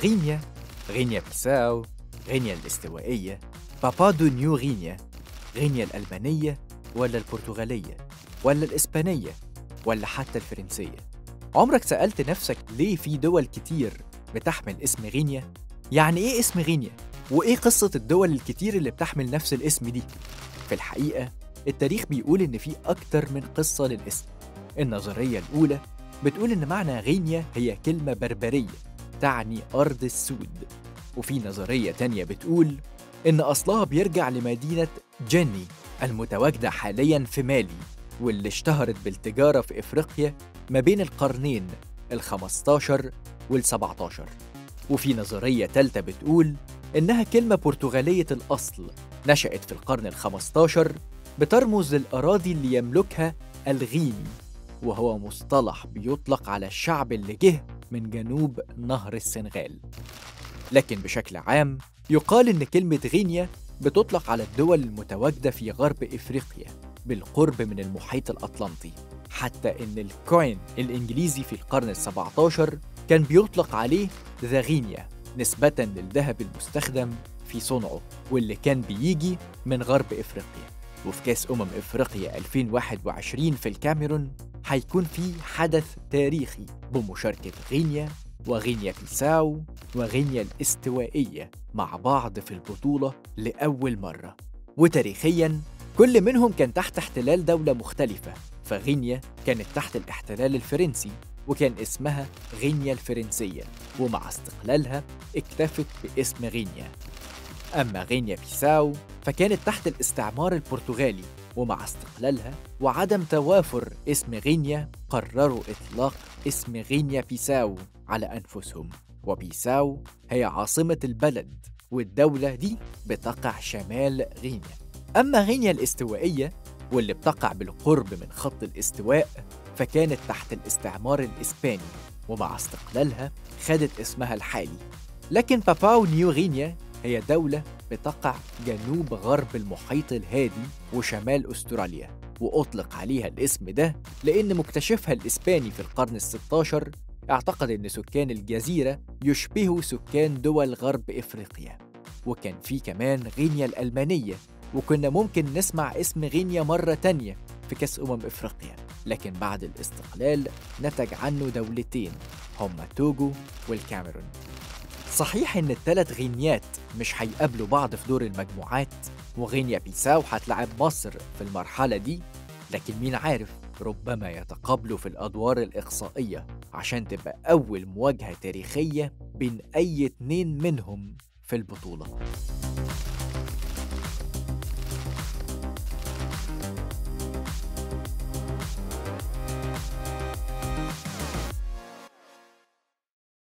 غينيا غينيا بيساو غينيا الاستوائية بابا دو نيو غينيا غينيا الألمانية ولا البرتغالية ولا الإسبانية ولا حتى الفرنسية عمرك سألت نفسك ليه في دول كتير بتحمل اسم غينيا؟ يعني إيه اسم غينيا؟ وإيه قصة الدول الكتير اللي بتحمل نفس الاسم دي؟ في الحقيقة التاريخ بيقول إن في أكتر من قصة للاسم النظرية الأولى بتقول إن معنى غينيا هي كلمة بربرية تعني أرض السود وفي نظرية تانية بتقول إن أصلها بيرجع لمدينة جني المتواجدة حاليا في مالي واللي اشتهرت بالتجارة في إفريقيا ما بين القرنين ال15 وال17 وفي نظرية تالتة بتقول إنها كلمة برتغالية الأصل نشأت في القرن الخمستاشر بترمز للأراضي اللي يملكها الغيني وهو مصطلح بيطلق على الشعب اللي جه من جنوب نهر السنغال لكن بشكل عام يقال إن كلمة غينيا بتطلق على الدول المتواجدة في غرب إفريقيا بالقرب من المحيط الأطلنطي حتى إن الكوين الإنجليزي في القرن السبعتاشر كان بيطلق عليه ذا غينيا نسبة للذهب المستخدم في صنعه واللي كان بيجي من غرب إفريقيا وفي كأس أمم إفريقيا 2021 في الكاميرون هيكون في حدث تاريخي بمشاركة غينيا وغينيا بيساو وغينيا الاستوائية مع بعض في البطولة لأول مرة وتاريخياً كل منهم كان تحت احتلال دولة مختلفة فغينيا كانت تحت الاحتلال الفرنسي وكان اسمها غينيا الفرنسية ومع استقلالها اكتفت باسم غينيا أما غينيا بيساو فكانت تحت الاستعمار البرتغالي ومع استقلالها وعدم توافر اسم غينيا قرروا إطلاق اسم غينيا بيساو على أنفسهم وبيساو هي عاصمة البلد والدولة دي بتقع شمال غينيا أما غينيا الاستوائية واللي بتقع بالقرب من خط الاستواء فكانت تحت الاستعمار الإسباني ومع استقلالها خدت اسمها الحالي لكن باباو نيو غينيا هي دولة بتقع جنوب غرب المحيط الهادي وشمال أستراليا وأطلق عليها الاسم ده لأن مكتشفها الإسباني في القرن الستاشر اعتقد أن سكان الجزيرة يشبهوا سكان دول غرب إفريقيا وكان في كمان غينيا الألمانية وكنا ممكن نسمع اسم غينيا مرة تانية في كأس أمم إفريقيا لكن بعد الاستقلال نتج عنه دولتين هما توجو والكاميرون صحيح إن الثلاث غينيات مش هيقابلوا بعض في دور المجموعات وغينيا بيساو هتلعب مصر في المرحلة دي لكن مين عارف ربما يتقابلوا في الأدوار الإقصائية عشان تبقى أول مواجهة تاريخية بين أي اتنين منهم في البطولة